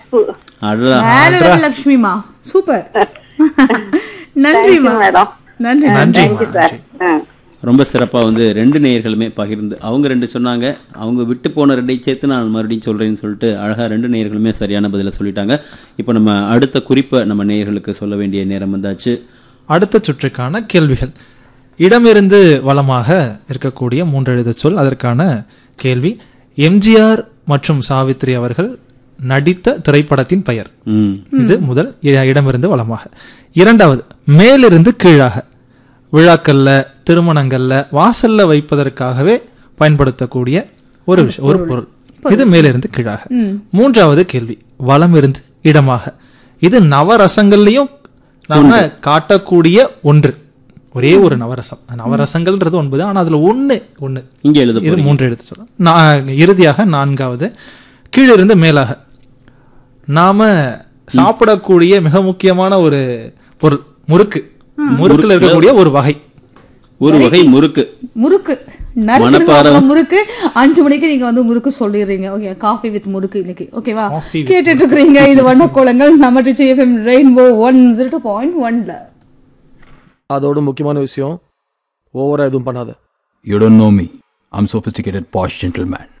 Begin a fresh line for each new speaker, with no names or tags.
இனிப்பு
அடடா
வேற level லக்ஷ்மிமா சூப்பர் நன்றிமா
மேடம்
நன்றி
நன்றி
தேங்க்யூ சார்
ரொம்ப சிறப்பாக வந்து ரெண்டு நேயர்களுமே பகிர்ந்து அவங்க ரெண்டு சொன்னாங்க அவங்க விட்டு போன ரெண்டையும் சேர்த்து நான் மறுபடியும் சொல்கிறேன்னு சொல்லிட்டு அழகாக ரெண்டு நேயர்களுமே சரியான பதிலை சொல்லிட்டாங்க இப்போ நம்ம அடுத்த குறிப்பை நம்ம நேயர்களுக்கு சொல்ல வேண்டிய நேரம் வந்தாச்சு
அடுத்த சுற்றுக்கான கேள்விகள் இடமிருந்து வலமாக இருக்கக்கூடிய மூன்றெழுத்து சொல் அதற்கான கேள்வி எம்ஜிஆர் மற்றும் சாவித்ரி அவர்கள் நடித்த திரைப்படத்தின் பெயர்
ம்
இது முதல் இ- இடமிருந்து வலமாக இரண்டாவது மேலிருந்து கீழாக விழாக்கள்ல திருமணங்கள்ல வாசல்ல வைப்பதற்காகவே பயன்படுத்தக்கூடிய ஒரு விஷயம் ஒரு பொருள் இது மேலிருந்து கீழாக மூன்றாவது கேள்வி வலம் இருந்து இடமாக இது நவரசங்கள்லயும் நாம காட்டக்கூடிய ஒன்று ஒரே ஒரு நவரசம் நவரசங்கள்ன்றது ஒன்பது ஆனா அதுல ஒண்ணு ஒண்ணு
இங்கே எழுத
இது மூன்று எடுத்து சொல்லலாம் நான் இறுதியாக நான்காவது கீழிருந்து மேலாக நாம சாப்பிடக்கூடிய மிக முக்கியமான ஒரு பொருள் முறுக்கு முறுக்குல இருக்கக்கூடிய ஒரு வகை
ஒரு வகை முறுக்கு
முறுக்கு
மணப்பாறை.
நறுக்கு முறுக்கு அஞ்சு மணிக்கு நீங்க வந்து முறுக்கு சொல்லிடுறீங்க ஓகே காஃபி வித் முறுக்கு இன்னைக்கு ஓகேவா
Coffee with
கேட்டுட்டு இருக்கிறீங்க இது வண்ண கோலங்கள் நம்ம ரிச்சி F M rainbow one zero two point ஒன்ல
அதோட முக்கியமான விஷயம் ஓவரா எதுவும் பண்ணாத
You don't know me. I'm sophisticated posh gentleman.